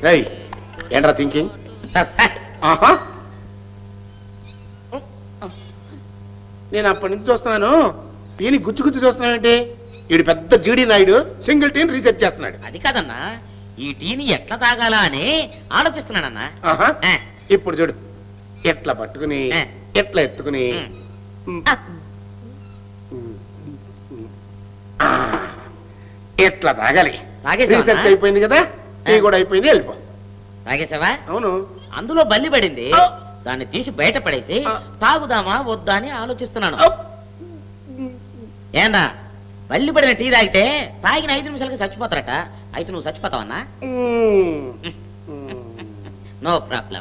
రై ఏంట్రా థింకింగ్ ఆహా నేను అప్పటి నుంచి చూస్తున్నాను టీని గుచ్చు గుచ్చు చూస్తున్నానంటే వీడు పెద్ద జీడి నాయుడు సింగిల్ టీని రీసెర్చ్ చేస్తున్నాడు అది కాదన్నా ఈ టీని ఎట్లా తాగాలా అని ఆలోచిస్తున్నానన్నా ఆహా ఆ, ఇప్పుడు చూడు ఎట్లా పట్టుకుని ఏ. ఎట్లా ఎత్తుకుని ఉమ్. ఉమ్. ఆ, ఎట్లా తాగాలి తాగేసావా? రీసెర్చ్ అయిపోయింది కదా టీ కూడా అయిపోయింది వెళ్ళిపో తాగేసావా అవును అందులో బల్లి పడింది ఆ. దాన్ని తీసి బయట పడేసి ఆ. తాగుదామా వద్దా అని ఆలోచిస్తున్నాను అప్. ఏందా బల్లి పడిన టీ తాగితే తాగిన ఐదు నిమిషాలకి చచ్చిపోతారట అయితే నువ్వు చచ్చిపోతావన్నా ఉమ్. ఉమ్. నో ప్రాబ్లం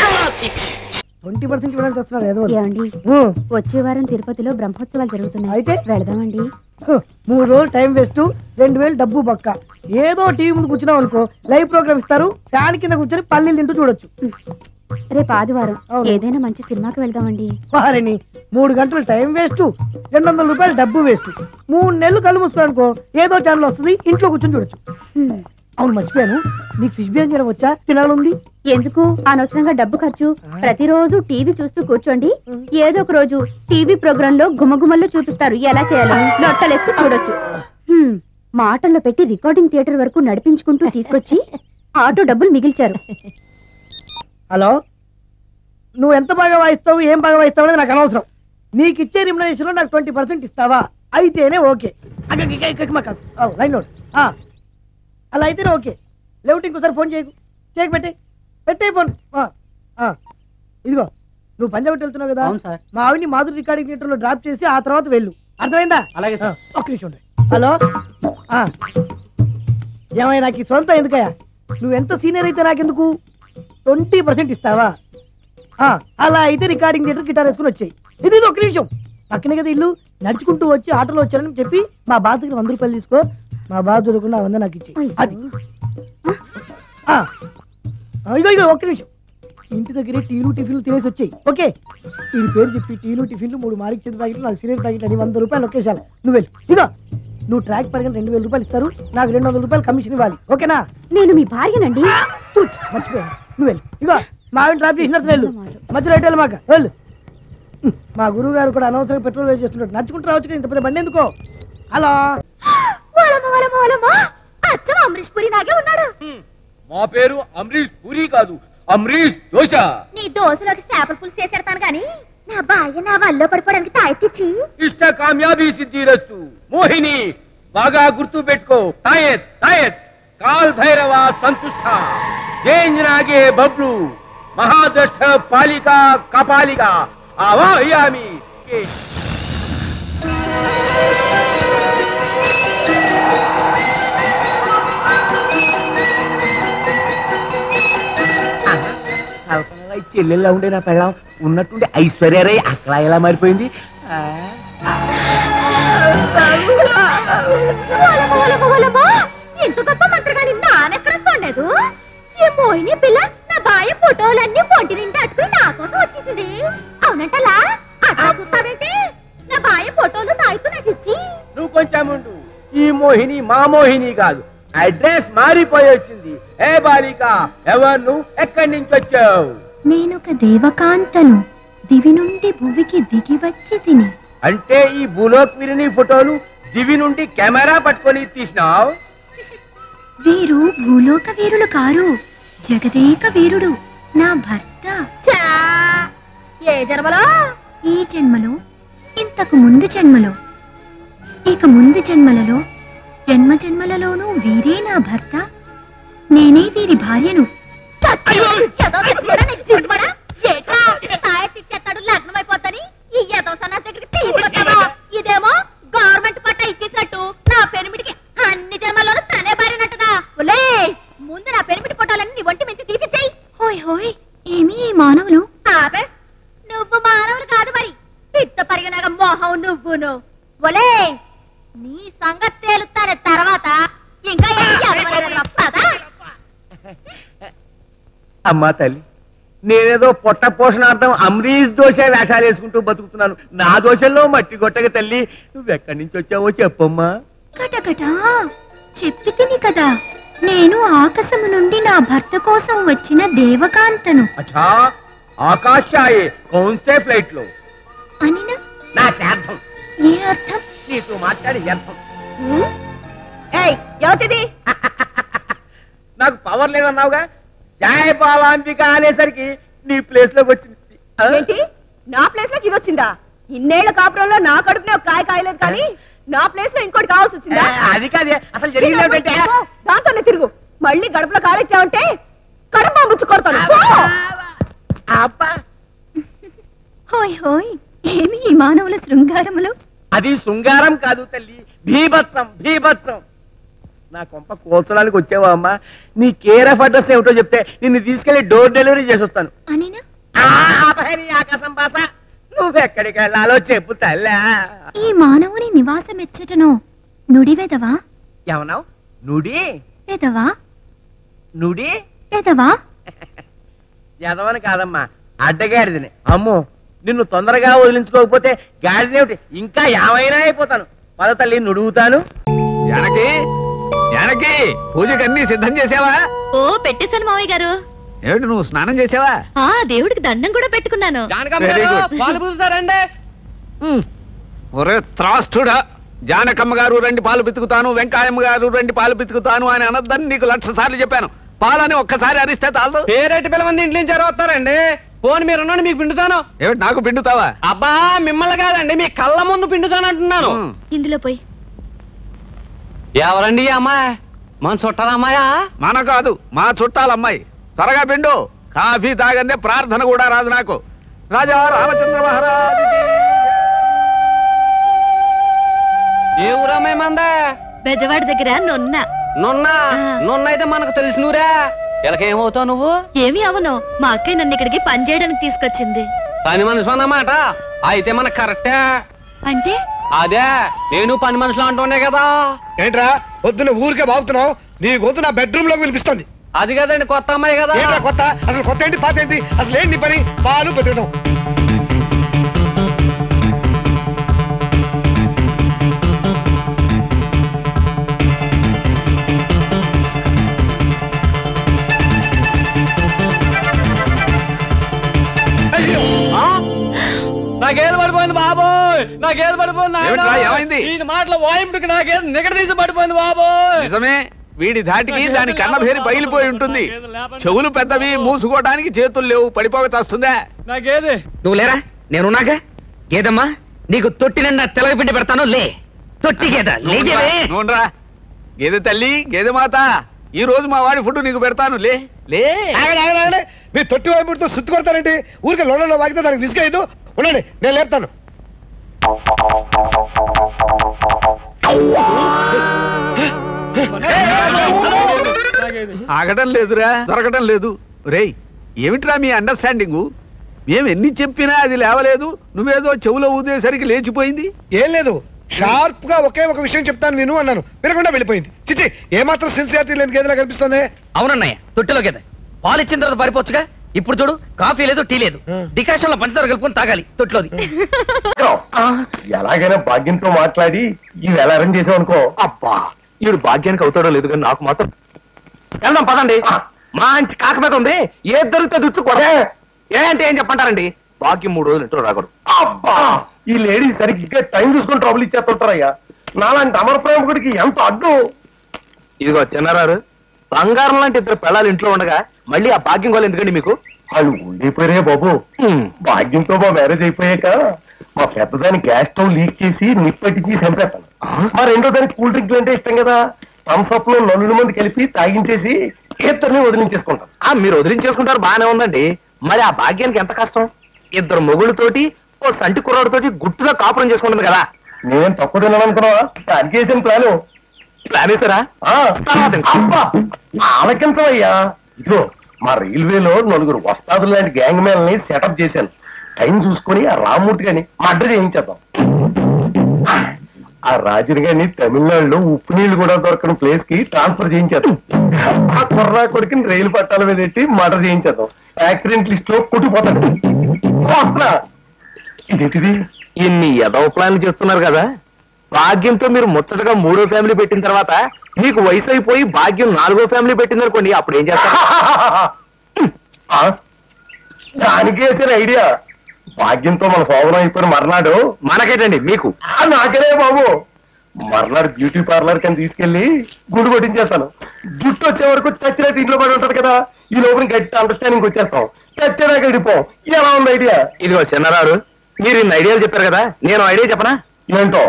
ట్వంటీ పర్సెంట్ ఇవ్వడానికి వస్తున్నారు ఏదో ఒకటి. ఏమండి ఉమ్, వచ్చే వారం తిరుపతిలో బ్రహ్మోత్సవాలు జరుగుతున్నాయి అయితే? వెళదామండి హ, మూడు రోజులు టైం వేస్ట్ రెండు వేలు డబ్బు బక్క ఏదో టీవీ ముందు కూర్చున్నాం అనుకో లైవ్ ప్రోగ్రామ్ ఇస్తారు ఫ్యాన్ కింద కూర్చొని పల్లీలు తింటూ చూడొచ్చు రేపు ఆదివారం అవును. ఏదైనా మంచి సినిమాకి వెళ్దామండి వారిని మూడు గంటలు టైం వేస్ట్ రెండు వందల రూపాయలు డబ్బు వేస్ట్ మూడు నెలలు కళ్ళు మూసుకున్నాను అనుకో ఏదో ఛానల్ వస్తుంది ఇంట్లో కూర్చొని చూడొచ్చు హ్మ్. అవును మర్చిపోయాను నీకు ఫిష్ బిర్యానీ చేయడం వచ్చా తినాలుంది ఎందుకు అనవసరంగా డబ్బు ఖర్చు ప్రతిరోజు టీవీ చూస్తూ కూర్చోండి ఏదో ఒక రోజు టీవీ ప్రోగ్రామ్ లో గుమగుమల్లో చూపిస్తారు ఎలా చేయాలో లొట్టలేస్తూ చూడొచ్చు హ్మ్. మాటల్లో పెట్టి రికార్డింగ్ థియేటర్ వరకు నడిపించుకుంటూ తీసుకొచ్చి ఆటో డబ్బులు మిగిల్చారు హలో నువ్వు ఎంత బాగా వాయిస్తావు ఏం బాగా వాయిస్తావు అనేది నాకు అనవసరం నీకు ఇచ్చే రిమ్యునరేషన్ లో నాకు ట్వంటీ పర్సెంట్ ఇస్తావా అయితేనే ఓకే లైన్ నోట్ ఆ. అలా అయితేనే ఓకే లేవుటి ఇంకోసారి ఫోన్ చేయకు చేయకు పెట్టే పెట్టే ఫోన్ ఆ, ఆ. ఇదిగో నువ్వు పంజాబ్ వెళ్తున్నావు కదా అవును సార్ మా ఆవిడ్ని మాధురి రికార్డింగ్ థియేటర్ లో డ్రాప్ చేసి ఆ తర్వాత వెళ్ళు అర్థమైందా అలాగే ఆ, ఒక్క నిమిషం ఉండు. హలో ఆ. ఏమయ్య నాకు ఈ సొంత ఎందుకయ్యా నువ్వు ఎంత సీనియర్ అయితే నాకెందుకు ట్వంటీ పర్సెంట్ ఇస్తావా ఆ, అలా అయితే రికార్డింగ్ థియేటర్ గిటార్ వేసుకుని వచ్చాయి ఇది ఇది ఒక్క నిమిషం పక్కనే కదా ఇల్లు నడుచుకుంటూ వచ్చి ఆటోలో వచ్చానని చెప్పి మా బాస్ దగ్గర వంద రూపాయలు తీసుకో మా బాస్ దొరకకుండా వంద నాకు ఇచ్చి అది ఆ. ఆ, ఇగో ఇగో ఒక్క నిమిషం ఇంటి దగ్గరే టీలు టిఫిన్లు తినేసి వచ్చాయి ఓకే ఈ పేరు చెప్పి టీలు టిఫిన్లు మూడు మారికి చేతి ప్యాకెట్లు నాకు సిగరెట్ ప్యాకెట్ అని వంద రూపాయలు ఒకేసారి నువ్వు వెళ్ళు ఇగో నువ్వు ట్రాక్ పరంగా రెండు వేల రూపాయలు ఇస్తారు నాకు రెండు వందల రూపాయలు కమిషన్ ఇవ్వాలి ఓకేనా నేను మీ భార్యనండి తూచ్ మర్చిపోయాను నువ్వు వెళ్ళు ఇగో మా ఆవిడ డ్రాప్ చేసిన తర్వాత వెళ్ళు మధ్యలో ఎటు వెళ్ళు మాక వెళ్ళు హ్మ్, మా గురువు గారు కూడా అనవసరంగా పెట్రోల్ వేస్ట్ చేస్తున్నాడు నడుచుకుంటూ రావచ్చు కదా, ఇంత పెద్ద బండి ఎందుకో హలో అచ్చం అమరీష్ పురి నాగే ఉన్నాడు మా పేరు అమరీష్ పూరి కాదు అమరీష్ దోశ నీ దోశలోకి చేపల పులుసు చేసేడతాను గాని నా భార్య నా వల్ల పడిపోవడానికి తాయెత్తిచ్చి ఇష్ట కామ్యాబీ సిద్ధిరస్తు మోహిని బాగా గుర్తు పెట్టుకో తాయత్ తాయత్ కాల్ భైరవ సంతుష్ట జేంజనాగే బబ్లు మహాద్రష్ట పాలిక కపాలిక ఆవాహయామి కే కల్పనలో ఈ చెల్లెల్లో ఉండే నా పెళ్ళం ఉన్నట్టుండి ఐశ్వర్యరై అసలు ఎలా మారిపోయింది ఆ. ఎంత గొప్ప మంత్రగాని నానెక్కడ చూడలేదు ఈ మోహిని పిల్ల నా భార్య ఫోటోలన్నీ ఒంటి నిండా అట్టుకుని నా కోసం వచ్చేసింది అవునంటలా అట్లా చూస్తావేంటి నా భార్య ఫోటోలు తాగుతూ నాకు ఇచ్చి నువ్వు కొంచెం ఉండు ఈ మోహిని మా మోహిని కాదు అడ్రస్ మారిపోయి వచ్చింది ఏ బాలిక ఎవరు నువ్వు ఎక్కడి నుంచి వచ్చావు నేనొక దేవకాంతను దివి నుండి భువికి దిగి వచ్చి తిని అంటే ఈ భూలోక్ వీరిని ఫోటోలు దివి నుండి కెమెరా పట్టుకొని తీసినావు వీరు భూలోక వీరులు కారు జగదేక వీరుడు నా భర్త ఏ జన్మలో ఈ జన్మలో ఇంతకు ముందు జన్మలో ఇక ముందు జన్మలలో జన్మ జన్మలలోనూ వీరే నా భర్త నేనే వీరి భార్యను లగ్నమైపోతాని ఈ యదో సన్నాసి దగ్గరికి తీసుకొచ్చావా ఇదేమో గవర్నమెంట్ పట్ట ఇచ్చేసినట్టు నా పెనిమిడికి అన్ని జన్మల్లోనూ తనే భార్యనట్టుగా ఒలే ముందు నా పెనిమిడి ఫోటోలన్నీ నీ ఒంటి మించి తీసిచ్చాయి హోయ్ హోయ్ ఏమి ఈ మానవులు ఆబే నువ్వు మానవులు కాదు మరి పిత్త పరిగనగ మోహం నువ్వును ఒలే నీ సంగతి తేలుతానే తర్వాత ఇంకా ఏం ఎదవలేదమ్మా, పద. అమ్మా తల్లి నేనేదో పొట్ట పోషణార్థం అమరీష్ దోశ వేషాలు వేసుకుంటూ బతుకుతున్నాను నా దోశల్లో మట్టి కొట్టక తల్లి నువ్వు ఎక్కడి నుంచి వచ్చావో చెప్పమ్మా కటకట చెప్పి తిని కదా నేను ఆకాశము నుండి నా భర్త కోసం వచ్చిన దేవకాంతను అచ్చా ఆకాశాయే కౌన్సే ఫ్లైట్ లో అనినా నా శార్థం ఏ అర్థం నీతో మాట్లాడి వ్యర్థం ఏయ్ ఎవతిది నాకు పవర్ లేదన్నావుగా జాయ్ బాలాంబిక అనేసరికి నీ ప్లేస్ లోకి వచ్చింది ఆ? ఏంటి నా ప్లేస్ లోకి ఇది వచ్చిందా ఇన్నేళ్ల కాపురంలో నా కడుపునే ఒక కాయ కాయలేదు కానీ నా ప్లేస్ లో ఇంకోటి కావాల్సి ఏ, వచ్చిందా అది కాదే అసలు జరిగింది ఏంటంటే ఏమో, దాంతోనే తిరుగు మళ్ళీ గడుపులో కాలేచ్చావంటే కడుపు ముచ్చు కొడతాను పో. అబ్బా హోయ్ హోయ్ ఏమి ఈ మానవుల శృంగారములు అది శృంగారం కాదు తల్లి భీభత్సం భీభత్సం నా కొంప కూల్చడానికి వచ్చావా అమ్మా నీ కేర్ ఆఫ్ అడ్రస్ ఏమిటో చెప్తే నిన్ను తీసుకెళ్లి డోర్ డెలివరీ చేసి వస్తాను అనినా ఆ, ఆపహరి ఆకాశం బాస నువ్వెక్కడికి వెళ్ళాలో చెప్పు తల్లా ఈ మానవుని నివాసమెచ్చటను నుడివెదవా ఏమన్నావు నుడి పెదవా నుడి పెదవా ఎదవని కాదమ్మా అడ్డగాడిదని అమ్మో నిన్ను తొందరగా వదిలించుకోకపోతే గాడిదేమిటి ఇంకా ఏమైనా అయిపోతాను పద తల్లి నుడుగుతాను జానకి జానకి పూజకి అన్ని సిద్ధం చేసావా ఓ పెట్టేశాను మావయ్య గారు ఏమిటి నువ్వు స్నానం చేసావా ఆ దేవుడికి దండం కూడా పెట్టుకున్నాను Very good. పాలు పులుస్తారండి ఉమ్. ఒరే త్రాష్టుడా జానకమ్మ గారు రెండు పాలు పితుకుతాను వెంకాయమ్మ గారు రెండు పాలు పితుకుతాను అని అనద్దని నీకు లక్ష సార్లు చెప్పాను పాలని ఒక్కసారి అరిస్తే చాలదు పేరెట్టి పిల్లమంది ఇంట్లో నుంచి ఎవరు వస్తారండి ఫోన్ మీరు ఉన్నాను మీకు పిండుతాను ఏమిటి నాకు పిండుతావా అబ్బా మిమ్మల్ని కాదండి మీ కళ్ళ ముందు పిండుతాను అంటున్నాను ఉమ్. ఇందులో పోయి ఎవరండి ఈ అమ్మాయి మన చుట్టాల అమ్మాయా మన కాదు మా చుట్టాలమ్మాయి త్వరగా పిండు కాఫీ తాగందే ప్రార్థన కూడా రాదు నాకు రాజా రామచంద్ర మహారాజ్ ఏ ఊరమ్మాయి మందే బెజవాడి దగ్గర నొన్న నున్న ఆ. నున్న అయితే మనకు తెలిసినూరా ఇలాకేమవుతావు నువ్వు ఏమి అవను మా అక్కయ్య నన్ను ఇక్కడికి పని చేయడానికి తీసుకొచ్చింది పని మనిషి అన్నమాట అయితే మనకు కరెక్టే అంటే అదే నేను పని మనుషులు అంటుండే కదా ఏంట్రా పొద్దున్న ఊరికే బాగుతున్నావు నీ గొంతు నా బెడ్రూమ్ లోకి వినిపిస్తుంది అది కదండి కొత్త అమ్మాయి కదా ఏంట్రా కొత్త అసలు కొత్త ఏంటి పాత ఏంటి అసలు ఏంటి నీ పని పాలు పెతకడం ఆ? నాకేది పడిపోయింది బాబోయ్ నాకేది పడిపోయింది నాయనా. ఏమిట్రా, ఏమైంది? ఈ మాటల వాయింపుకి నాకేది నిగడ తీసి పడిపోయింది బాబోయ్ నిజమే వీడి ధాటికి దాని కన్నభేరి బయలుపోయి ఉంటుంది చెవులు పెద్దవి మూసుకోవడానికి చేతులు లేవు పడిపోక చేస్తుందా నాకేది నువ్వు లేరా నేనున్నాగా గేదమ్మా నీకు తొట్టి నిండా తెలగపిండి పెడతాను లే తొట్టి గేద లేచేవే నూనరా గేదె తల్లి గేదె మాత ఈ రోజు మా వాడి ఫుడ్ నీకు పెడతాను లే లే ఆగండి ఆగండి ఆగండి మీ తొట్టి వైపుతో సుత్తు కొడతారేంటి ఊరికే లోడలో వాగితే దానికి రిస్క్ అయ్యదు ఉండండి నేను లేపుతాను ఆగడం లేదురా దొరకడం లేదు రేయ్ ఏమిట్రా మీ అండర్స్టాండింగు మేము ఎన్ని చెప్పినా అది లేవలేదు నువ్వేదో చెవులో ఊదేసరికి లేచిపోయింది ఏం లేదు షార్ప్ గా ఒకే ఒక విషయం చెప్తాను నేను అన్నాను వినకుండా వెళ్ళిపోయింది చిచి ఏమాత్రం సిన్సియారిటీ లేని గేదెలా కనిపిస్తుంది అవునన్నయ్య తొట్టిలో గేద పాలు ఇచ్చిన తర్వాత పారిపోవచ్చుగా ఇప్పుడు చూడు కాఫీ లేదు టీ లేదు డికాషన్ లో పంచదార కలుపుకొని తాగాలి తొట్లోది ఎలాగైనా భాగ్యంతో మాట్లాడి ఈ వేళ అరేంజ్ చేసాం అనుకో అబ్బా ఈడు భాగ్యానికి అవుతాడో లేదు కానీ నాకు మాత్రం వెళ్దాం పదండి మంచి కాక మీద ఉంది ఏ దొరికితే దుచ్చు కొడే ఏ అంటే ఏం చెప్పంటారండి భాగ్యం మూడు రోజులు ఇంట్లో రాకూడదు అబ్బా ఈ లేడీ సరిగ్గా టైం చూసుకొని ట్రబుల్ ఇచ్చేస్తుంటారయ్యా నాలాంటి అమర ప్రేమకుడికి ఎంత అడ్డు ఇదిగో చిన్నారారు బంగారం లాంటి ఇద్దరు పిల్లలు ఇంట్లో ఉండగా మళ్ళీ ఆ భాగ్యం వాళ్ళు ఎందుకండి మీకు వాళ్ళు ఉండిపోయారే బాబు భాగ్యంతో మా మ్యారేజ్ అయిపోయాక మా పెద్దదాని గ్యాస్ స్టవ్ లీక్ చేసి నిప్పటికి చంపేస్తాను మా రెండో దానికి కూల్ డ్రింక్లు అంటే ఇష్టం కదా థమ్స్ అప్ లో నలుగురు మంది కలిపి తాగించేసి ఇద్దరిని వదిలించేసుకుంటాం ఆ మీరు వదిలించేసుకుంటారు బానే ఉందండి మరి ఆ భాగ్యానికి ఎంత కష్టం ఇద్దరు మొగుళ్ళతోటి ఓ సంటి కుర్రాడితోటి గుట్టుగా కాపురం చేసుకుంటుంది కదా నేను తక్కువ తిన్నాను అనుకున్నావా దానికి వేసిన ప్లాను ప్లాన్ వేసారా ఆలకించవయ్యా ఇదిగో మా రైల్వేలో నలుగురు వస్తాదులు లాంటి గ్యాంగ్ ని సెటప్ చేశాను టైం చూసుకొని ఆ రామ్మూర్తి గాని మర్డర్ చేయించేద్దాం ఆ రాజుని గాని తమిళనాడులో ఉప్పు నీళ్లు కూడా దొరకని ప్లేస్ కి ట్రాన్స్ఫర్ చేయించేద్దాం ఆ కుర్రా కొడుకుని రైలు పట్టాల మీద పెట్టి మర్డర్ చేయించేద్దాం యాక్సిడెంట్ లిస్ట్ లో కుట్టిపోతాడు వస్తున్నా. ఇదేంటిది ఇన్ని ఎదవ ప్లాన్లు చేస్తున్నారు కదా భాగ్యంతో మీరు ముచ్చటగా మూడో ఫ్యామిలీ పెట్టిన తర్వాత మీకు వయసు అయిపోయి భాగ్యం నాలుగో ఫ్యామిలీ పెట్టింది అనుకోండి అప్పుడు ఏం చేస్తారు దానికి వచ్చిన ఐడియా భాగ్యంతో మన సోదరం అయిపోయిన మర్నాడు మనకేటండి మీకు ఆ, నాకనే బాబు మర్నాడు బ్యూటీ పార్లర్ కని తీసుకెళ్లి గుడి కొట్టించేస్తాను జుట్టు వచ్చే వరకు చచ్చినట్టు ఇంట్లో పడి ఉంటది కదా ఈ లోపల గట్టి అండర్స్టాండింగ్ వచ్చేస్తాం చచ్చేదాకా వెళ్ళిపోం ఎలా ఉంది ఐడియా ఇదిగో చిన్నరారు మీరు ఇన్ని ఐడియాలు చెప్పారు కదా నేను ఐడియా చెప్పనా ఏంటో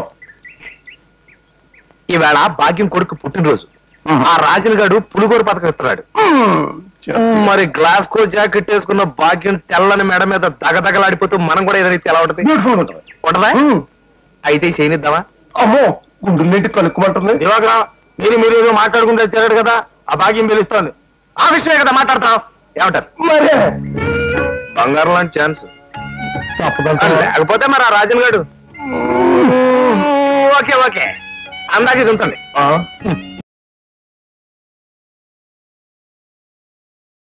ఈవేళ భాగ్యం కొడుకు పుట్టినరోజు ఆ రాజుల గారు పులిగోరు పథకం ఇస్తున్నాడు మరి గ్లాస్ కో జాకెట్ వేసుకున్న భాగ్యం తెల్లని మెడ మీద దగదగలాడిపోతూ మనం కూడా ఏదైతే ఎలా ఉంటుంది బ్యూటిఫుల్ ఉంటుంది ఉంటదా ఉమ్. అయితే చేయనిద్దామా అమ్మో గుండెల్లేంటి కలుక్కుమంటుంది దివాకరం మీరు మీరు ఏదో మాట్లాడుకుంటే తిరగడు కదా ఆ భాగ్యం పిలుస్తోంది ఆ విషయమే కదా మాట్లాడతాం ఏమంటారు మరే బంగారం లాంటి ఛాన్స్ తప్పదంటే లేకపోతే మరి ఆ రాజన్ గారు ఓకే ఓకే అందాకే ఉంచండి ఆ?